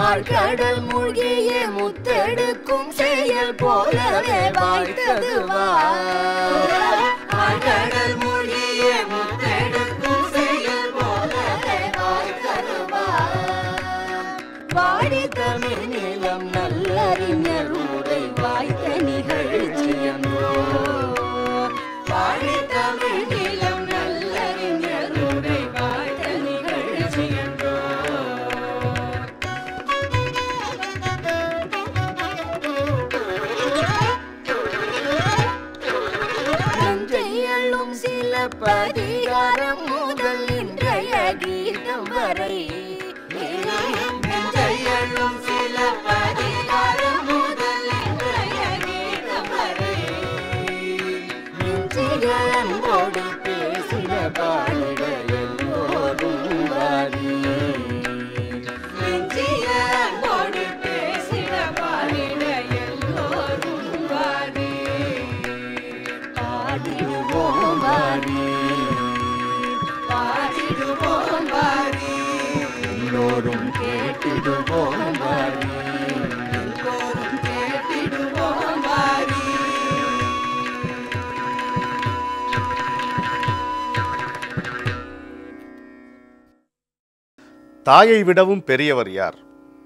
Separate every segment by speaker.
Speaker 1: ஆழ்கடல் மூழ்கிய முத்தெடுக்கும் செயல் போலவே வாய்த்தது ஆழ்கடல் மூழ்கிய முத்தெடுக்கும் செயல் போலவே வாய்த்தது வாடி தமிழ் நிலம் நல்லறிஞர் உரை வாய்த்த நிகழ்ச்சியன்றோ வாடி தமிழ் நிலம் நல்லறிஞர் உரை வாய்த்த நிகழ்ச்சியன்றோ நஞ்சையள்ளும் சில பதிகாரம் முதல் இன்றைய கீதம் வரை நஞ்சையள்ளும் சில பதிகாரம் முதல் இன்றைய கீதம் வரை நெஞ்சிய அன்போடு பேசின பாடிட எல்லோரும் வாரி நெஞ்சிய அன்போடு பேசின பாடிட எல்லோரும் வாரி பாடிடுவோம் வாரி பாடிடுவோம் வாரி எல்லோரும் கேட்டிடுவோம் வாரி எல்லோரும் கேட்டிடுவோம் வாரி
Speaker 2: தாயை விடவும் பெரியவர் யார்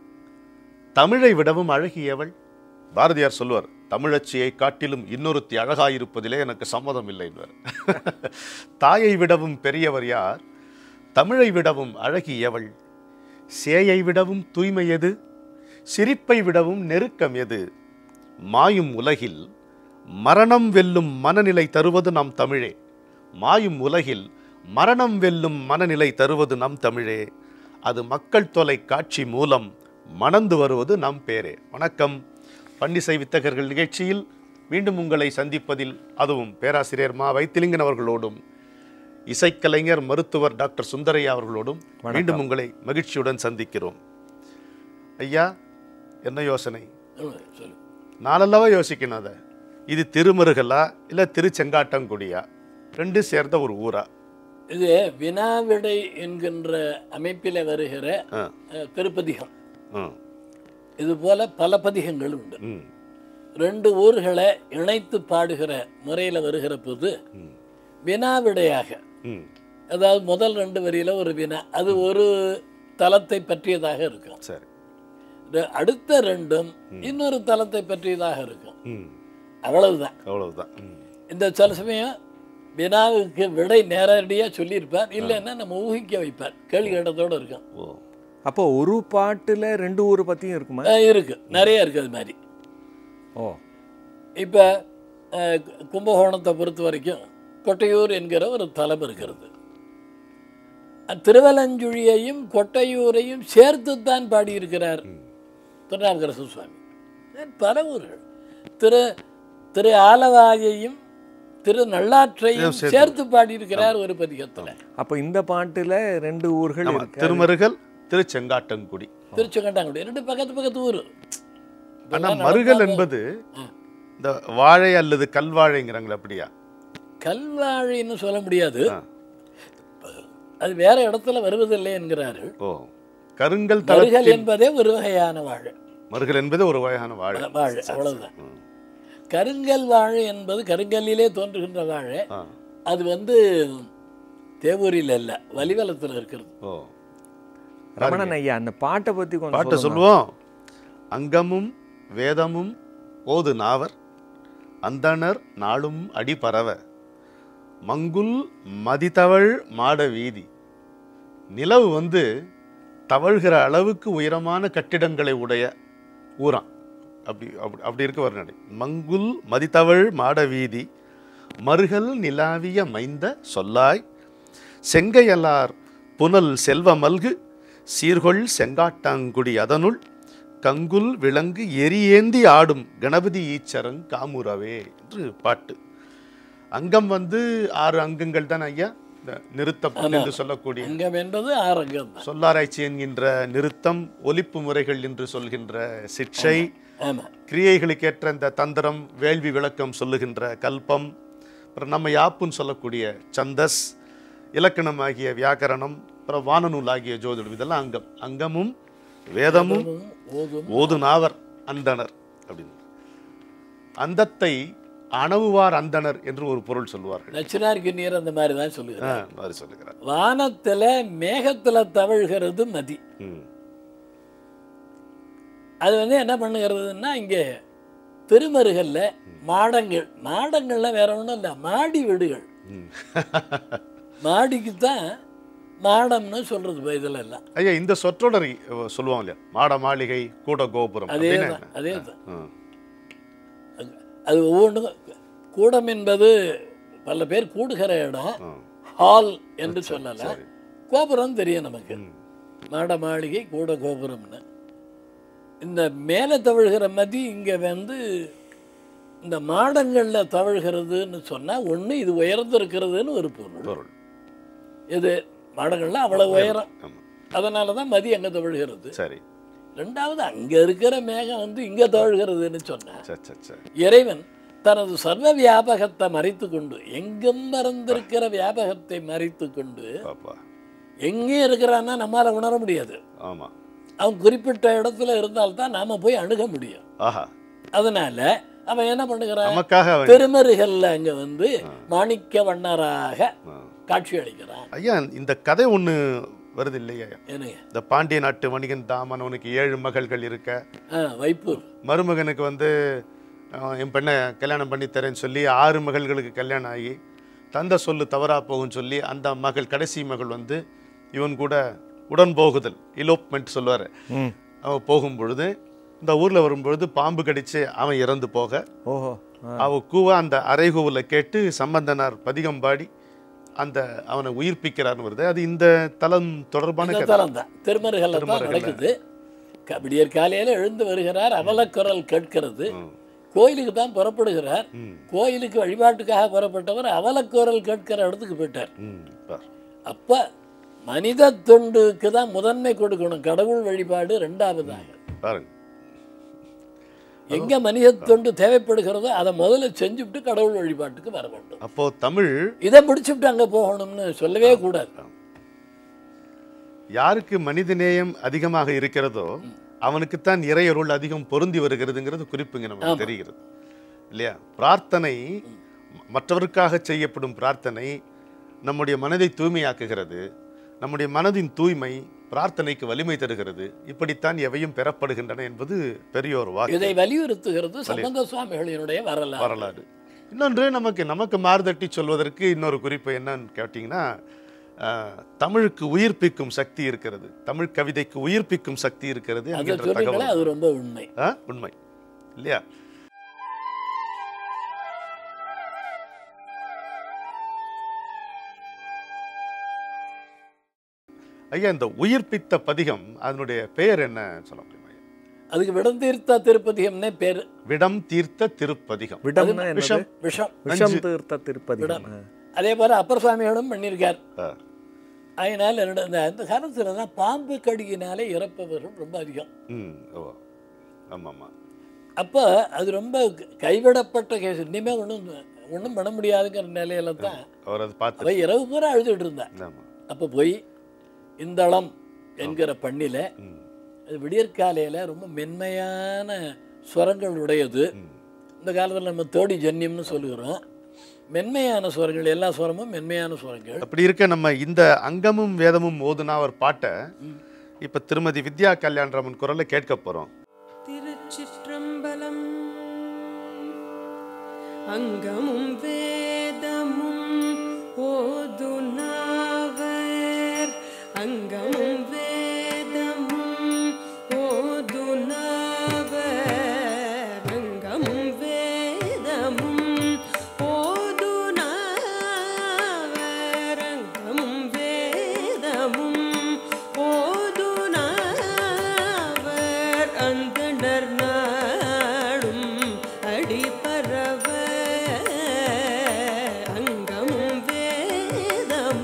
Speaker 2: தமிழை விடவும் அழகியவள் பாரதியார் சொல்வார் தமிழச்சியை காட்டிலும் இன்னொருத்தி அழகாயிருப்பதிலே எனக்கு சம்மதம் இல்லை என்பார் தாயை விடவும் பெரியவர் யார் தமிழை விடவும் அழகியவள் சேயை விடவும் தூய்மை எது சிரிப்பை விடவும் நெருக்கம் எது மாயும் உலகில் மரணம் வெல்லும் மனநிலை தருவது நம் தமிழே மாயும் உலகில் மரணம் வெல்லும் மனநிலை தருவது நம் தமிழே அது மக்கள் தொலைக்காட்சி மூலம் மணந்து வருவது நம் பேரே வணக்கம் பன்னிசை வித்தகர்கள் நிகழ்ச்சியில் மீண்டும் உங்களை சந்திப்பதில் அதுவும் பேராசிரியர் மா வைத்திலிங்கன் அவர்களோடும் இசைக்கலைஞர் மருத்துவர் டாக்டர் சுந்தரையா அவர்களோடும் மீண்டும் உங்களை மகிழ்ச்சியுடன் சந்திக்கிறோம் ஐயா என்ன யோசனை
Speaker 3: சொல்லு
Speaker 2: நாளல்லவா யோசிக்கணும் அதை இது திருமருகலா இல்லை திருச்செங்காட்டங்குடியா ரெண்டு சேர்ந்த ஒரு ஊரா
Speaker 3: இது வினாவிடை என்கின்ற அமைப்பில் வருகிற
Speaker 2: ஆ
Speaker 3: அஹ், திருப்பதிகம்
Speaker 2: ம்
Speaker 3: இது போல பல பதிகங்கள் உண்டு
Speaker 2: ம்
Speaker 3: ரெண்டு ஊர்களை இணைத்து பாடுகிற முறையில் வருகிற போது
Speaker 2: ம்.
Speaker 3: வினாவிடையாக
Speaker 2: ம்
Speaker 3: அதாவது முதல் ரெண்டு வரியில ஒரு வினா அது ஒரு தலத்தை பற்றியதாக இருக்கும்
Speaker 2: சரி
Speaker 3: ர- அடுத்த ரெண்டும் இன்னொரு தலத்தை பற்றியதாக இருக்கும்
Speaker 2: ம்
Speaker 3: அவ்வளவுதான்
Speaker 2: அவ்வளவுதான் ம்
Speaker 3: இந்த சில சமயம் வினாவுக்கு விடை நேரடியாக சொல்லியிருப்பார் இல்லைன்னா நம்ம ஊகிக்க வைப்பார் கேள்வி கேட்டதோடு இருக்கும்
Speaker 2: ஓ
Speaker 4: அப்போ ஒரு பாட்டுல ரெண்டு ஊரை பத்தியும் இருக்குமா
Speaker 3: அஹ் இருக்கு நிறைய இருக்கு அது மாதிரி
Speaker 4: ஓ
Speaker 3: இப்போ கும்பகோணத்தை பொறுத்த வரைக்கும் கொட்டையூர் என்கிற ஒரு தலம் இருக்கிறது அஹ் திருவலஞ்சுழியையும் கொட்டையூரையும் சேர்த்துத்தான் பாடியிருக்கிறார் திருநாவுக்கரசு சுவாமி அஹ் பல ஊர்கள் திரு திரு ஆலவாயையும் திரு நல்லாற்றையும்
Speaker 2: சேர்த்து.
Speaker 3: சேர்த்து பாடியிருக்கிறார் ஒரு பதிகத்தில்
Speaker 4: அப்போ இந்த பாட்டுல ரெண்டு ஊர்கள்
Speaker 2: ஆமா
Speaker 4: இருக்கு
Speaker 2: திருமருகல் திருச்செங்காட்டங்குடி
Speaker 3: திருச்செங்கட்டாங்குடி ரெண்டு பக்கத்து பக்கத்து ஊர்
Speaker 2: ஆனா மருகல் என்பது இந்த வாழை அல்லது கல்வாழைங்கிறாங்களே அப்படியா
Speaker 3: கல்வாழின்னு சொல்ல முடியாது
Speaker 2: ஆ.
Speaker 3: அது வேற இடத்துல வருவதில்லை என்கிறார்கள்
Speaker 2: ஓ கருங்கல்
Speaker 3: மருகல்
Speaker 2: தளத்தில்
Speaker 3: என்பதே ஒரு வகையான வாழை
Speaker 2: மருகல் என்பது ஒரு வகையான வாழை
Speaker 3: வாழை அவ்வளவுதான் கருங்கல் வாழை என்பது கருங்கல்லிலே தோன்றுகின்ற வாழை
Speaker 2: ஆ
Speaker 3: அது வந்து தேவூரில் இல்லை வலிவலத்தில் இருக்கிறது
Speaker 2: ஓ
Speaker 4: ரமணன் ஐயா அந்த பாட்டை பத்தி கொஞ்சம்
Speaker 2: பாட்டை
Speaker 4: சொல்லுங்க.
Speaker 2: சொல்லுவோம் அங்கமும் வேதமும் ஓது நாவர் அந்தணர் நாளும் அடி பரவ மங்குல் மதிதவள் மாட வீதி நிலவு வந்து தவழ்கிற அளவுக்கு உயரமான கட்டிடங்களை உடைய ஊரான் அப்படி அப்படி அப்படி இருக்க வருநடை மங்குல் மதிதவள் மாட வீதி மருகல் நிலாவிய மைந்த சொல்லாய் செங்கையலார் புனல் செல்வ மல்கு சீர்கொள் செங்காட்டாங்குடி அதனுள் கங்குல் விலங்கு எரியேந்தி ஆடும் கணபதி ஈச்சரன் காமுரவே என்று பாட்டு அங்கம் வந்து ஆறு அங்கங்கள் தான் ஐயா இந்த நிறுத்தம் என்று சொல்லக்கூடிய
Speaker 3: அங்கம் என்பது ஆரங்கம் தான்
Speaker 2: சொல்லாராய்ச்சி என்கின்ற நிறுத்தம் ஒலிப்பு முறைகள் என்று சொல்கின்ற சிக்ஷை
Speaker 3: ஆமாம்
Speaker 2: கிரியைகளுக்கேற்ற இந்த தந்திரம் வேள்வி விளக்கம் சொல்லுகின்ற கல்பம் அப்புறம் நம்ம யாப்புன்னு சொல்லக்கூடிய சந்தஸ் இலக்கணம் ஆகிய வியாக்கரணம் அப்புறம் வானநூல் ஆகிய ஜோதிடம் இதெல்லாம் அங்கம் அங்கமும் வேதமும்
Speaker 3: ஓதும்
Speaker 2: ஓதுநாவர் அந்தணர் அப்படின்னு அந்தத்தை அணவுவார் அந்தணர் என்று ஒரு பொருள் சொல்லுவார்கள்
Speaker 3: நச்சினாருக்கு நீர் அந்த மாதிரி தான்
Speaker 2: ஆ,
Speaker 3: சொல்லுகிறார்
Speaker 2: மாதிரி சொல்லுகிறார்
Speaker 3: வானத்துல மேகத்துல தவழ்கிறது நதி
Speaker 2: ம்,
Speaker 3: அது வந்து என்ன பண்ணுகிறதுன்னா இங்கே திருமருகல்ல மாடங்கள் மாடங்கள்ல வேற ஒன்றும் இல்லை மாடி வீடுகள்
Speaker 2: ம்.
Speaker 3: மாடிக்கு தான் மாடம்னு சொல்றது இப்போ இதுல எல்லாம்
Speaker 2: ஐயா இந்த சொற்றொடர் அஹ், சொல்லுவாங்க இல்லையா மாட மாளிகை கூட கோபுரம்
Speaker 3: அதே
Speaker 2: அப்படின்னா
Speaker 3: தான்
Speaker 2: என்ன?
Speaker 3: அதே தான்
Speaker 2: ம்,
Speaker 3: அது ஒவ்வொன்றும் கூடம் என்பது பல பேர் கூடுகிற இடம்
Speaker 2: ம்,
Speaker 3: ஹால் என்று சொல்லலாம்
Speaker 2: சரி.
Speaker 3: கோபுரம் தெரியும் நமக்கு
Speaker 2: ம்.
Speaker 3: மாட மாளிகை கூட கோபுரம்னு இந்த மேலே தவழ்கிற மதி இங்கே வந்து இந்த மாடங்களில் தவழ்கிறதுன்னு சொன்னால் ஒன்று இது உயர்ந்திருக்கிறதுன்னு ஒரு பொருள்
Speaker 2: பொருள்
Speaker 3: இது மாடங்கள்லாம் அவ்வளோ உயரம்
Speaker 2: ஆமா.
Speaker 3: அதனால தான் மதி அங்கே தவழ்கிறது
Speaker 2: சரி
Speaker 3: ரெண்டாவது அங்கே இருக்கிற மேகம் வந்து இங்கே தவழ்கிறதுன்னு சொன்னேன்
Speaker 2: சரி சரி சரி
Speaker 3: இறைவன் தனது சர்வ வியாபகத்தை மறைத்து கொண்டு எங்கும் மறந்திருக்கிற வியாபகத்தை மறைத்து கொண்டு
Speaker 2: பாப்பா
Speaker 3: எங்கே இருக்கிறான்னா நம்மால உணர முடியாது
Speaker 2: ஆமா
Speaker 3: அவன் குறிப்பிட்ட இடத்துல இருந்தால்தான் நாம போய் அணுக முடியும்
Speaker 2: ஆஹா
Speaker 3: அதனால அவன் என்ன பண்ணுகிறான்
Speaker 2: நமக்காக அவன்
Speaker 3: திருமருகல்ல அங்க வந்து மாணிக்க வண்ணராக
Speaker 2: ஆ.
Speaker 3: காட்சி அளிக்கிறான்
Speaker 2: ஐயா இந்த கதை ஒண்ணு வருது இல்லையா
Speaker 3: என்னங்க
Speaker 2: இந்த பாண்டிய நாட்டு வணிகன் தாமன் அவனுக்கு ஏழு மகள்கள் இருக்க
Speaker 3: ஆ வைப்பூர்
Speaker 2: மருமகனுக்கு வந்து அஹ், என் பெண்ணை கல்யாணம் பண்ணி தரேன்னு சொல்லி ஆறு மகள்களுக்கு கல்யாணம் ஆகி தந்த சொல்லு தவறா போகும்னு சொல்லி அந்த மகள் கடைசி மகள் வந்து இவன் கூட உடன் போகுதல் இலோப்மெண்ட் சொல்லுவார்
Speaker 4: ம்
Speaker 2: அவன் போகும் பொழுது இந்த ஊரில் வரும்பொழுது பாம்பு கடிச்சு அவன் இறந்து போக
Speaker 4: ஓஹோ ஆ.
Speaker 2: அவ கூவ அந்த அறைகூவலை கேட்டு சம்பந்தனார் பதிகம் பாடி அந்த அவனை உயிர்ப்பிக்கிறார்னு வருது அது இந்த தலம் தொடர்பான
Speaker 3: இந்த
Speaker 2: கதை
Speaker 3: தலம் தான் திருமருகல்ல தான் நடக்குது கபடியர் காலையில எழுந்து வருகிறார் அவலக்குரல் கேட்கிறது
Speaker 2: ம்.
Speaker 3: கோயிலுக்கு தான் புறப்படுகிறார்
Speaker 2: ம்
Speaker 3: கோயிலுக்கு வழிபாட்டுக்காக புறப்பட்டவர் அவலக்குரல் கேட்கிற இடத்துக்கு போயிட்டார்
Speaker 2: ம் பார்
Speaker 3: அப்ப மனித தொண்டுக்கு தான் முதன்மை கொடுக்கணும் கடவுள் வழிபாடு ரெண்டாவதாக
Speaker 2: பாருங்க
Speaker 3: எங்க மனித தொண்டு தேவைப்படுகிறதோ அதை முதல்ல செஞ்சுவிட்டு கடவுள் வழிபாட்டுக்கு வர வேண்டும்
Speaker 2: அப்போ தமிழ்
Speaker 3: இதை முடிச்சுட்டு அங்க போகணும்னு சொல்லவே கூடாது
Speaker 2: யாருக்கு மனிதநேயம் அதிகமாக இருக்கிறதோ அவனுக்குத்தான் இறையருள் அதிகம் பொருந்தி வருகிறதுங்கிறது குறிப்புங்க நமக்கு தெரிகிறது இல்லையா பிரார்த்தனை மற்றவருக்காக செய்யப்படும் பிரார்த்தனை நம்முடைய மனதை தூய்மையாக்குகிறது நம்முடைய மனதின் தூய்மை பிரார்த்தனைக்கு வலிமை தருகிறது இப்படித்தான் எவையும் பெறப்படுகின்றன என்பது பெரியோர் வாக்கு
Speaker 3: இதை வலியுறுத்துகிறது சம்பந்த சுவாமிகளினுடைய வரலாறு
Speaker 2: வரலாறு இன்னொன்று நமக்கு நமக்கு மாறுதட்டி சொல்வதற்கு இன்னொரு குறிப்பு என்னன்னு கேட்டிங்கன்னா ஆஹ், தமிழுக்கு உயிர்ப்பிக்கும் சக்தி இருக்கிறது தமிழ் கவிதைக்கு உயிர்ப்பிக்கும் சக்தி இருக்கிறது
Speaker 3: அதை
Speaker 2: என்கின்ற
Speaker 3: சொன்னீங்களே
Speaker 2: தகவல்
Speaker 3: அது ரொம்ப உண்மை
Speaker 2: ஆ, உண்மை இல்லையா ஐயா இந்த உயிர்ப்பித்த பதிகம் அதனுடைய பெயர் என்ன சொல்ல முடியுமா ஐயா?
Speaker 3: அதுக்கு விடம் தீர்த்த திருப்பதிகம்னே பேரு
Speaker 2: விடம் தீர்த்த திருப்பதிகம்
Speaker 4: விடம்னா என்னது
Speaker 2: விஷம்
Speaker 3: விஷம்
Speaker 4: விஷம் தீர்த்த திருப்பதி
Speaker 3: விடம் அதே போல அப்பர் சுவாமிகளும் பண்ணியிருக்கார்
Speaker 2: ஆ,
Speaker 3: அதனால என்னோட இந்த அந்த காலத்துல தான் பாம்பு கடியினாலே இறப்பவர்கள் ரொம்ப அதிகம்
Speaker 2: ம் ஓ ஆமாம் ஆமாம்
Speaker 3: அப்போ அது ரொம்ப கைவிடப்பட்ட கேஸ் இனிமே ஒன்றும் ஒன்றும் பண்ண முடியாதுங்கிற நிலையில தான்
Speaker 2: அவர் அது பார்த்து
Speaker 3: அவ இரவு பூரா அழுதுட்டு இருந்தா
Speaker 2: ஆமாம்
Speaker 3: அப்போ போய் இந்தளம் என்கிற பண்ணில
Speaker 2: ம்
Speaker 3: அது விடியற்காலையில் ரொம்ப மென்மையான ஸ்வரங்கள் உடையது
Speaker 2: ம்
Speaker 3: இந்த காலத்தில் நம்ம தோடி ஜன்யம்னு சொல்லுகிறோம் மென்மையான ஸ்வரங்கள் எல்லா ஸ்வரமும் மென்மையான ஸ்வரங்கள்
Speaker 2: அப்படி இருக்க நம்ம இந்த அங்கமும் வேதமும் ஓதுனா ஒரு பாட்டை இப்ப திருமதி வித்யா கல்யாண்ராமன் குரல்ல கேட்க போறோம்
Speaker 1: திருச்சிற்றம்பலம் அங்கமும் வேதமும் ஓதுனாவர் அங்கமும் வேதமும் ஓதுனாவர் அங்கமும் வேதமும் ஓதுனாவர் அங்கமும் வேதமும் ஓதுனாவர் அந்தணர் நாடும் அடிபரவ அங்கமும் வேதமும்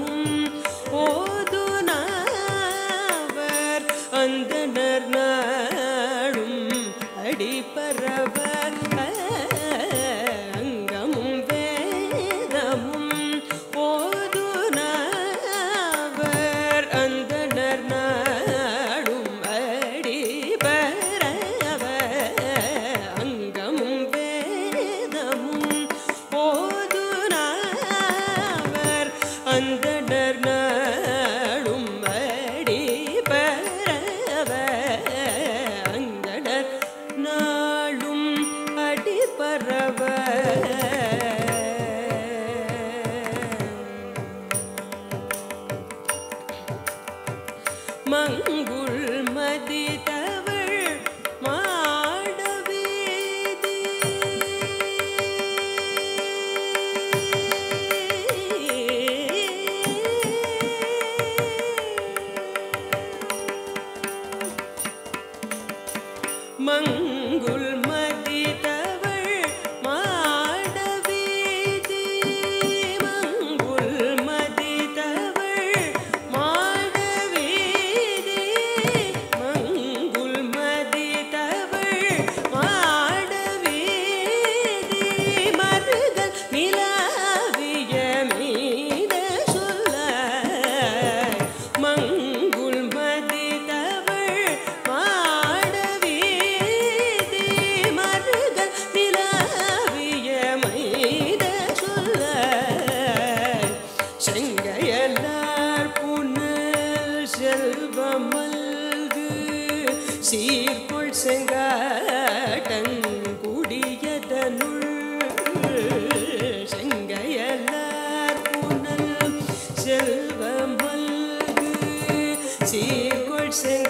Speaker 1: மங்குள் மதிதவள் மாடவீதி மங்குள் மதிதவள் மாடவீதி மங்குள் மதிதவள் மாடவீதி மங்குள் மதிதவள் மாடவீதி மருகல் நிலாவிய மீத சொல்ல மங்குள் மதிதவள் மாடவீதி மருகல் நிலாவிய மைத சொல்ல செங்கையல்லார் புனல் செல்வமல்கு சீர்கொள் செங்காட்டங்குடியதனுள் செங்கையல்லார் புனல் செல்வமல்கு சீர்கொள்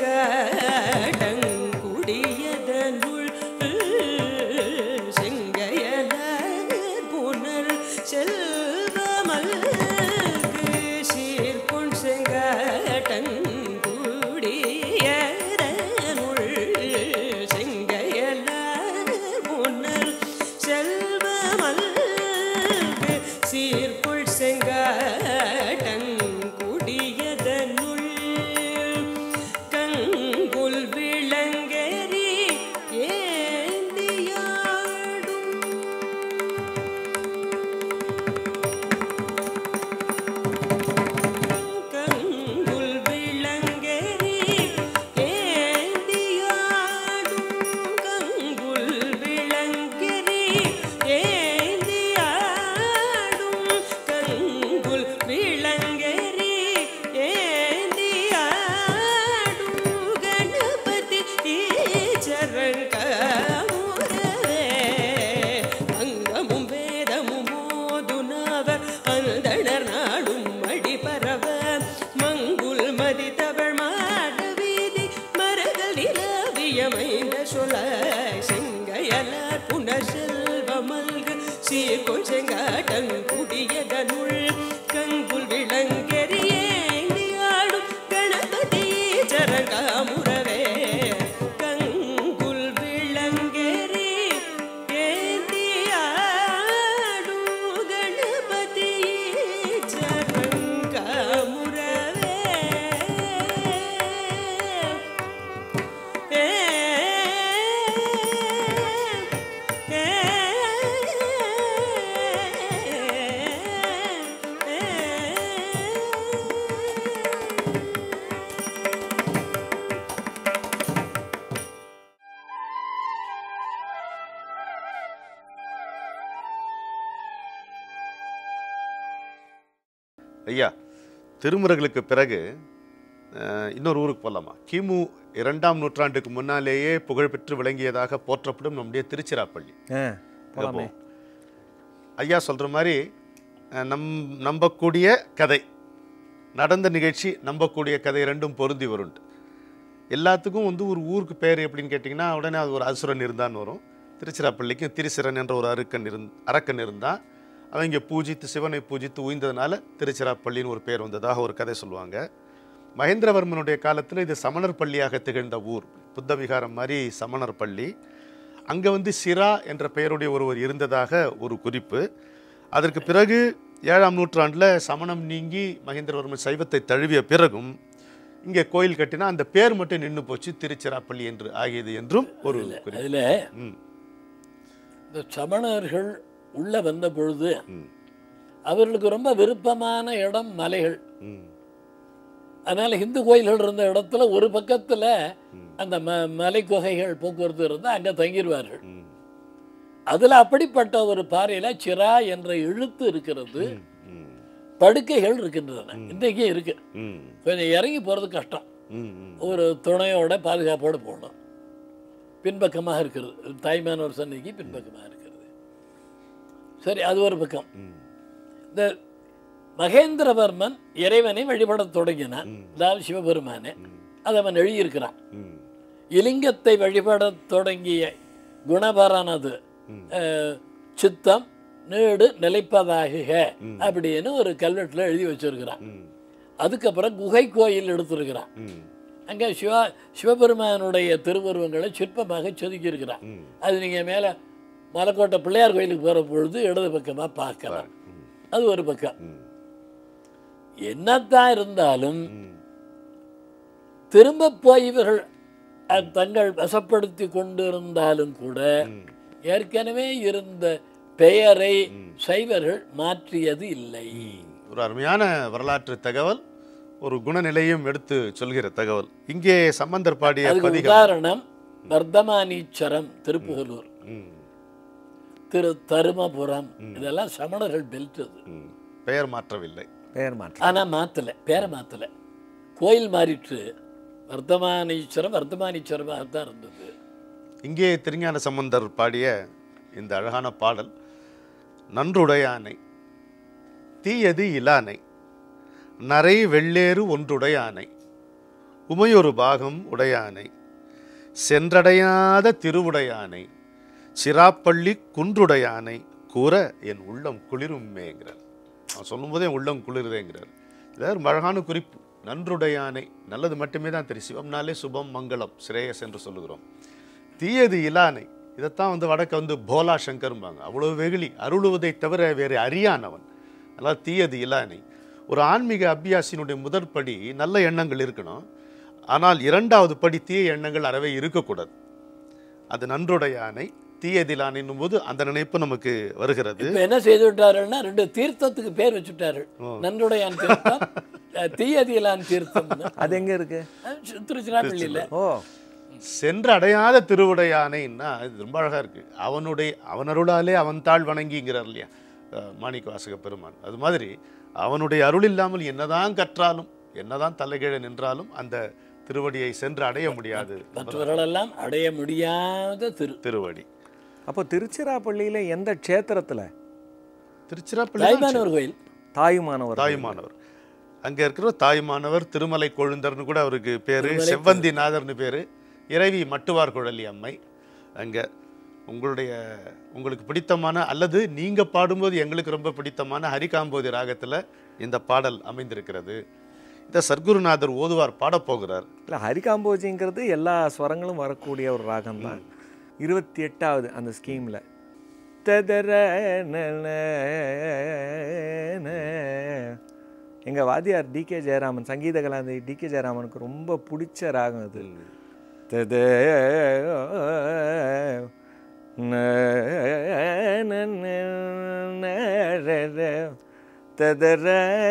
Speaker 1: செங்காட்டங்குடியதனுள் செங்கையலார் புனல் செல்வமல்கு சீர்கொள் செங்காட்டங்குடியதனுள் செங்கையலார் புனல் செல்வமல்கு சீர்கொள் செங்காட்டங்குடியதனுள் கங்குல் விளங்கெறி ஏந்தியாடும் கங்குல் விளங்கெறி ஏந்தியாடும் கங்குல் விளங்கெறி ஏந்தியாடும் கங்குல் விளங்கெறி ஏந்தியாடும் கணபதி ஈச்சரங்கமுறவே அங்கமும் வேதமும் மோதுனவர் அந்தணர் நாடும் அடிபரவ மங்குல் மதி தவழ் மாட வீதி மரகள் நிலவியமைந்த சொல செங்கையலார் புனர் செல்வமல்கு சீர்கொள் செங்காட்டங்குடியதனுள் கங்குல் விளங்கெறியேந்தியாடும் கணபதி சரங்காமுறவே கங்குல் விளங்கெறி ஏந்தியாடும் கணபதி சரங்காமுறவே ஏ ஏ
Speaker 2: ஐயா திருமுறைகளுக்கு பிறகு அஹ், இன்னொரு ஊருக்கு போகலாமா கிமு இரண்டாம் நூற்றாண்டுக்கு முன்னாலேயே புகழ்பெற்று விளங்கியதாக போற்றப்படும் நம்முடைய திருச்சிராப்பள்ளி
Speaker 4: ஆ
Speaker 2: இங்க
Speaker 4: போலாமே
Speaker 2: போவோம். ஐயா சொல்ற மாதிரி அஹ், நம் நம்பக்கூடிய கதை நடந்த நிகழ்ச்சி நம்பக்கூடிய கதை ரெண்டும் பொருந்தி வருண்டு எல்லாத்துக்கும் வந்து ஒரு ஊருக்கு பேர் எப்படின்னு கேட்டிங்கன்னா உடனே அது ஒரு அசுரன் இருந்தான்னு வரும் திருச்சிராப்பள்ளிக்கும் திருச்சிரன் என்ற ஒரு அருக்கன் இருந் அரக்கன் இருந்தான் அவன் இங்கே பூஜித்து சிவனை பூஜித்து உய்ந்ததுனால திருச்சிராப்பள்ளின்னு ஒரு பேர் வந்ததாக ஒரு கதை சொல்லுவாங்க மகேந்திரவர்மனுடைய காலத்தில் இது சமணர் பள்ளியாக திகழ்ந்த ஊர் புத்த விகாரம் மாதிரி சமணர் பள்ளி அங்கே வந்து சிரா என்ற பெயருடைய ஒருவர் இருந்ததாக ஒரு குறிப்பு அதற்கு பிறகு ஏழாம் நூற்றாண்டில் சமணம் நீங்கி மகேந்திரவர்மன் சைவத்தை தழுவிய பிறகும் இங்கே கோயில் கட்டினா அந்த பேர் மட்டும் நின்று போச்சு திருச்சிராப்பள்ளி என்று ஆகியது என்றும் ஒரு குறிப்பு
Speaker 3: அதில்
Speaker 2: ம்
Speaker 3: இந்த சமணர்கள் உள்ள வந்த பொழுது
Speaker 2: ம்
Speaker 3: அவர்களுக்கு ரொம்ப விருப்பமான இடம் மலைகள்
Speaker 2: ம்
Speaker 3: அதனால இந்து கோயில்கள் இருந்த இடத்துல ஒரு பக்கத்துல அந்த ம மலை குகைகள் போக்குவரத்து இருந்தால் அங்கே தங்கிடுவார்கள்
Speaker 2: ம்
Speaker 3: அதுல அப்படிப்பட்ட ஒரு பாறையில சிரா என்ற எழுத்து இருக்கிறது
Speaker 2: ம்
Speaker 3: படுக்கைகள் இருக்கின்றன இன்றைக்கும் இருக்கு
Speaker 2: ம்
Speaker 3: கொஞ்சம் இறங்கி போறது கஷ்டம்
Speaker 2: ம் ம்
Speaker 3: ஒரு துணையோட பாதுகாப்போடு போகணும் பின்பக்கமாக இருக்கிறது தாய்மான ஒரு சன்னிக்கு பின்பக்கமாக இருக்கிறது சரி அது ஒரு பக்கம் இந்த மகேந்திரவர்மன் இறைவனை வழிபடத் தொடங்கினான் அதாவது சிவபெருமானே அதை அவன் எழுதியிருக்கிறான்
Speaker 2: ம்
Speaker 3: இலிங்கத்தை வழிபடத் தொடங்கிய குணபரனது அஹ், சித்தம் நீடு நிலைப்பதாகுக அப்படின்னு ஒரு கல்வெட்டில் எழுதி வச்சிருக்கிறான்
Speaker 2: ம்
Speaker 3: அதுக்கப்புறம் குகை கோயில் எடுத்திருக்கிறான்
Speaker 2: ம்
Speaker 3: அங்கே சிவா சிவபெருமானுடைய திருவுருவங்களை சிற்பமாக செதுக்கியிருக்கிறான்
Speaker 2: ம்.
Speaker 3: அது நீங்கள் மேலே மலைக்கோட்டை பிள்ளையார் கோயிலுக்கு போகிற பொழுது இடது பக்கமாக பார்க்கலாம்
Speaker 2: ம்
Speaker 3: அது ஒரு பக்கம்
Speaker 2: ம்
Speaker 3: என்னத்தான் இருந்தாலும்
Speaker 2: ம்
Speaker 3: திரும்ப போய் இவர்கள் அஹ், தங்கள் வசப்படுத்தி கொண்டிருந்தாலும் கூட
Speaker 2: ம்.
Speaker 3: ஏற்கனவே இருந்த பெயரை சைவர்கள் மாற்றியது இல்லை
Speaker 2: ஒரு அருமையான வரலாற்று தகவல் ஒரு குணநிலையும் எடுத்து சொல்கிற தகவல் இங்கே சம்பந்தர் பாடிய
Speaker 3: அதுக்கு
Speaker 2: பதிகம்
Speaker 3: உதாரணம் வர்த்தமானீச்சரம் திருப்புகலூர்
Speaker 2: ம்,
Speaker 3: திரு தருமபுரம் இதெல்லாம் சமணர்கள் பெல்ட் அது
Speaker 2: ம். பெயர் மாற்றவில்லை
Speaker 4: பெயர் மாற்றம்
Speaker 3: ஆனா மாத்தல பேரை மாத்தல கோயில் மாறிட்டு வர்த்தமானீஸ்வரம் வர்த்தமானீஸ்வரமாகத்தான் இருந்தது
Speaker 2: இங்கே திருஞான சம்பந்தர் பாடிய இந்த அழகான பாடல் நன்றுடையானை தீயது இலானை நரை வெள்ளேறு ஒன்றுடையானை உமையொரு பாகம் உடையானை சென்றடையாத திருவுடையானை சிராப்பள்ளி குன்றுடையானை கூற என் உள்ளம் குளிருமேங்கிறார் அவன் சொல்லும்போதே என் உள்ளம் குளிருதேங்கிறார் இது ஒரு அழகான குறிப்பு நன்றுடையானை நல்லது மட்டுமே தான் தெரியும் சிவம்னாலே சுபம் மங்களம் சிரேயஸ் என்று சொல்லுகிறோம் தீயது இலானை இதைத்தான் வந்து வடக்க வந்து போலா சங்கரும்பாங்க அவ்வளவு வெகுளி அருளுவதை தவிர வேறு அறியானவன் அதனால் தீயது இலானை ஒரு ஆன்மீக அபியாசினுடைய முதற் படி நல்ல எண்ணங்கள் இருக்கணும் ஆனால் இரண்டாவது படி தீய எண்ணங்கள் அறவே இருக்கக்கூடாது அது நன்றுடையானை தீயதிலானைன்னும் போது அந்த நினைப்பு நமக்கு வருகிறது
Speaker 3: இப்ப என்ன செய்து விட்டாருன்னா ரெண்டு தீர்த்தத்துக்கு பேர் வச்சுட்டாரு நன்றுடையான் தீர்த்தம் அஹ், தீயதியலான் தீர்த்தம்
Speaker 4: அது எங்க இருக்கு
Speaker 3: திருச்சிராப்பள்ளியில்
Speaker 4: ஓ
Speaker 2: சென்று அடையாத திருவுடையானைன்னா இது ரொம்ப அழகா இருக்கு அவனுடைய அவன் அருளாலே அவன் தாழ் வணங்கிங்கிறார் இல்லையா அஹ், மாணிக்க வாசக பெருமான் அது மாதிரி அவனுடைய அருள் இல்லாமல் என்னதான் கற்றாலும் என்னதான் தலைகீழ நின்றாலும் அந்த திருவடியை சென்று அடைய முடியாது
Speaker 3: மற்றவர்களெல்லாம் அடைய முடியாத திரு
Speaker 2: திருவடி
Speaker 4: அப்போ திருச்சிராப்பள்ளியில எந்த க்ஷேத்திரத்துல
Speaker 2: திருச்சிராப்பள்ளி தான்
Speaker 3: தாய்மானவர் கோயில்
Speaker 4: தாயுமானவர்
Speaker 2: தாயுமானவர் அங்க இருக்கிற தாயுமானவர் திருமலை கொழுந்தர்னு கூட அவருக்கு பேரு செவ்வந்தி நாதர்னு பேரு இறைவி மட்டுவார் குழலி அம்மை அங்க உங்களுடைய உங்களுக்கு பிடித்தமான அல்லது நீங்க பாடும்போது எங்களுக்கு ரொம்ப பிடித்தமான ஹரிகாம்போதி ராகத்துல இந்த பாடல் அமைந்திருக்கிறது இந்த சர்க்குருநாதர் ஓதுவார் பாடப் போகிறார்
Speaker 4: இல்லை ஹரிகாம்போஜிங்கிறது எல்லா ஸ்வரங்களும் வரக்கூடிய ஒரு ராகம் தான் இருபத்தி எட்டாவது அந்த ஸ்கீமில் ததர எங்கள் வாத்தியார் டி கே ஜெயராமன் சங்கீத கலாநிதி டி கே ஜெயராமனுக்கு ரொம்ப பிடிச்ச ராகம் அது தத ததர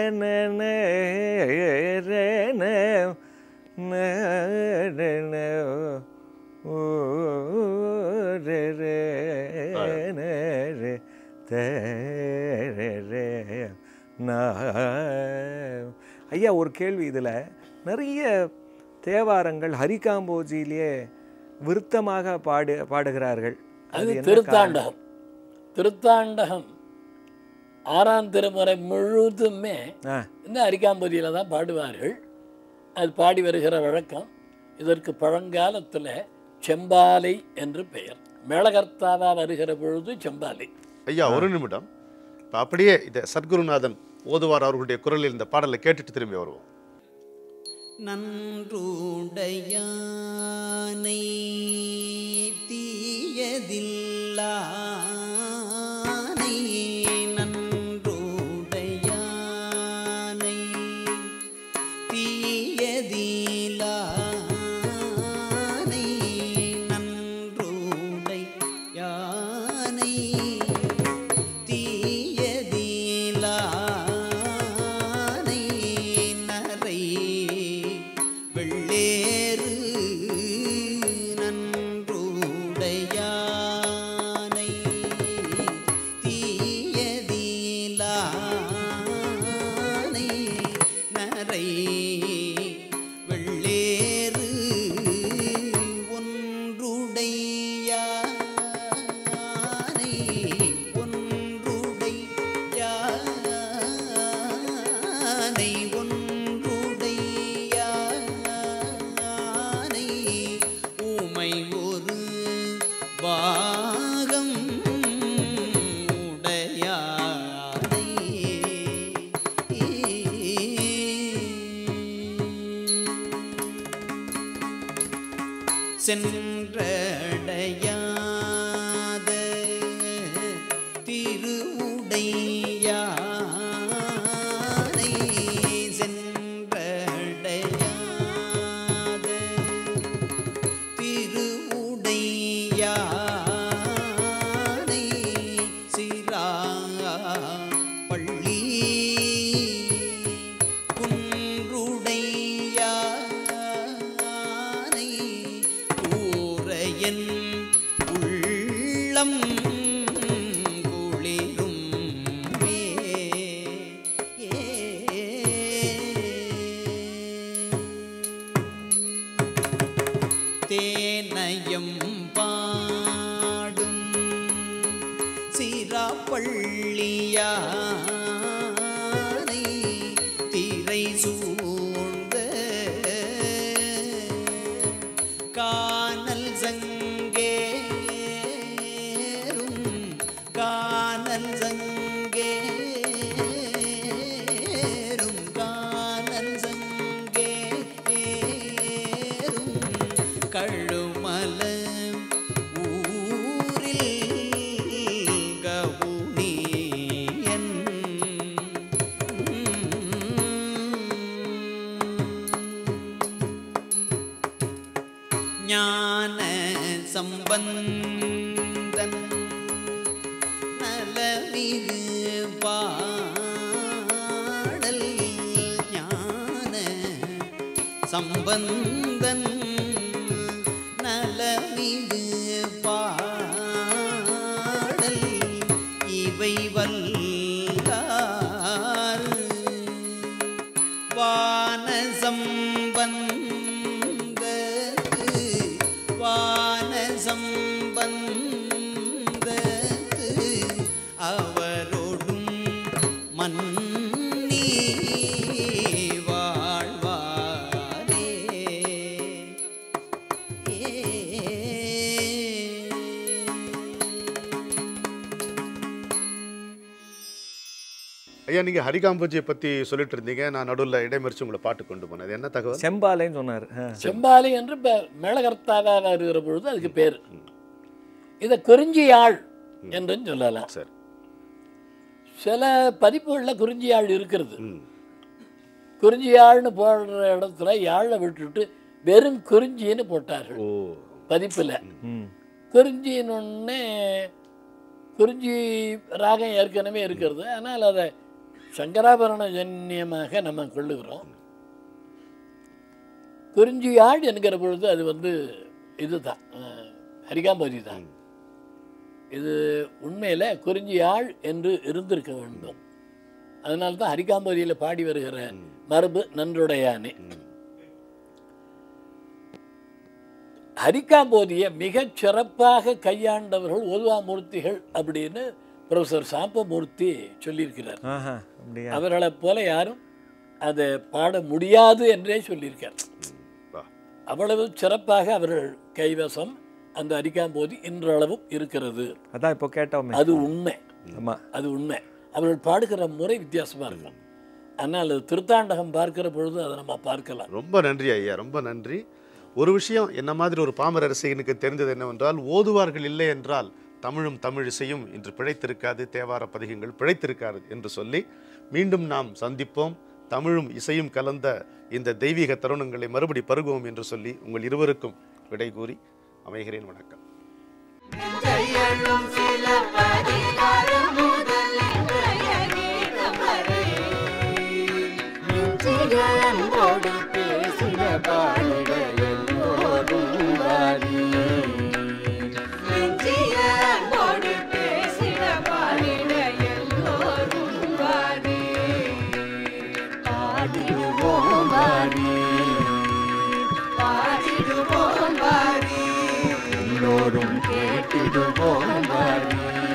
Speaker 4: ஐயா ஒரு கேள்வி இதில் நிறைய தேவாரங்கள் ஹரிகாம்போஜியிலேயே விருத்தமாக பாடு பாடுகிறார்கள்
Speaker 3: அது
Speaker 4: என்ன
Speaker 3: திருத்தாண்டகம் திருத்தாண்டகம் ஆறாம் திருமுறை முழுதுமே
Speaker 4: ஆ
Speaker 3: இந்த அரிக்காம்பதியில் தான் பாடுவார்கள் அது பாடி வருகிற வழக்கம் இதற்கு பழங்காலத்தில் செம்பாலை என்று பெயர் மேளகர்த்தாவா வருகிற பொழுது செம்பாலை
Speaker 2: ஐயா ஒரு நிமிடம் இப்ப அப்படியே இதை சர்க்குருநாதன் ஓதுவார் அவர்களுடைய குரலில் இந்த பாடலை கேட்டுட்டு திரும்பி வருவோம்
Speaker 5: நன்றுடையானை தீயதில்லானை நன்றுடையானை தீயதிலானை நன்றுடையானை தீயதிலானை நரை வெள்ளேறு நன்றுடையானை தீயதிலானை நரை வெள்ளேறு ஒன்றுடையானை ஒன்றுடையானை ஒன்றுடையானை சென்றடையாத திருவுடையானை சென்றடையாத திருவுடையானை சிரா பள்ளி குன்றுடையானை கூரையன் உள்ளம் குளிரும் மே தேனயம் பாடும் சிராப்பள்ளியானை திரை சூழ்ந்த கானல் சங்கேரும் கானல் சங்கேரும் கானல் சங்கேரும் கழுமல ஊரில் கவுனியன் ஞான சம்பந்தன் நலமிகு பாடல் ஞான சம்பந்தன் நலமிகு பாடல் இவை வல்லார் வான சம்பந்தத்து வான சம்பந்தத்து அவரோடும் மன்னி வாழ்வாரே
Speaker 2: ஐயா நீங்க ஹரிகாம்பூஜியை பத்தி சொல்லிட்டு இருந்தீங்க நான் நடுவில் இடைமறிச்சு உங்களை பாட்டு கொண்டு போனேன் அது என்ன தகவல்
Speaker 4: செம்பாலைன்னு சொன்னார்
Speaker 3: செம்பாலை என்று இப்போ மேளகர்த்தாவாக இருக்கிற பொழுது அதுக்கு பேர் இதை குறிஞ்சியாழ் என்றும் சொல்லலாம்
Speaker 2: சரி
Speaker 3: சில பதிப்புகளில் குறிஞ்சியாழ் இருக்கிறது
Speaker 2: ம்
Speaker 3: குறிஞ்சியாழ்னு போடுற இடத்துல யாழை விட்டுட்டு வெறும் குறிஞ்சின்னு போட்டார்கள்
Speaker 2: ஓ
Speaker 3: பதிப்பில்
Speaker 4: ம்
Speaker 3: குறிஞ்சின்னு குறிஞ்சி ராகம் ஏற்கனவே இருக்கிறது ஆனால் அதை சங்கராபரண ஜன்யமாக நம்ம கொள்ளுகிறோம் குறிஞ்சியாழ் என்கிற பொழுது அது வந்து இதுதான் அஹ், ஹரிகாம்பதி தான் இது உண்மையில் குறிஞ்சியாழ் என்று இருந்திருக்க வேண்டும் அதனால தான் ஹரிகாம்பதியில் பாடி வருகிற மரபு நன்றுடையானே ஹரிகாம்போதியை மிகச் சிறப்பாக கையாண்டவர்கள் ஓதுவாமூர்த்திகள் அப்படின்னு ப்ரொஃபசர் சாம்பமூர்த்தி சொல்லியிருக்கிறார்
Speaker 4: ஆஹா அப்படியா
Speaker 3: அவர்களைப் போல யாரும் அதை பாட முடியாது என்றே சொல்லியிருக்கார்
Speaker 2: வா
Speaker 3: அவ்வளவு சிறப்பாக அவர்கள் கைவசம் அந்த அரிக்காம்போதி இன்றளவும் இருக்கிறது
Speaker 4: அதான் இப்போ கேட்டோமே
Speaker 3: அது உண்மை
Speaker 4: ஆமா
Speaker 3: அது உண்மை அவர்கள் பாடுகிற முறை வித்தியாசமாக இருக்கும் ஆனால் அது திருத்தாண்டகம் பார்க்கிற பொழுது அதை நம்ம பார்க்கலாம்
Speaker 2: ரொம்ப நன்றி ஐயா ரொம்ப நன்றி ஒரு விஷயம் என்ன மாதிரி ஒரு பாமர ரசிகனுக்கு தெரிந்தது என்னவென்றால் ஓதுவார்கள் இல்லை என்றால் தமிழும் தமிழ் இசையும் இன்று பிழைத்திருக்காது தேவார பதிகங்கள் பிழைத்திருக்காது என்று சொல்லி மீண்டும் நாம் சந்திப்போம் தமிழும் இசையும் கலந்த இந்த தெய்வீக தருணங்களை மறுபடி பருகுவோம் என்று சொல்லி உங்கள் இருவருக்கும் விடை கூறி அமைகிறேன் வணக்கம்
Speaker 6: கையெழும் சில பதிகாரம் முதல் இன்றைய கீதம் வரை நெஞ்சிலன்போடு பேசின பாடிட எல்லோரும் வாரி நெஞ்சிலன்போடு பேசின பாடிட எல்லோரும் வாரி பாடிடுவோம் வாரி பாடிடுவோம் வாரி எல்லோரும் கேட்டிடுவோம் வாரி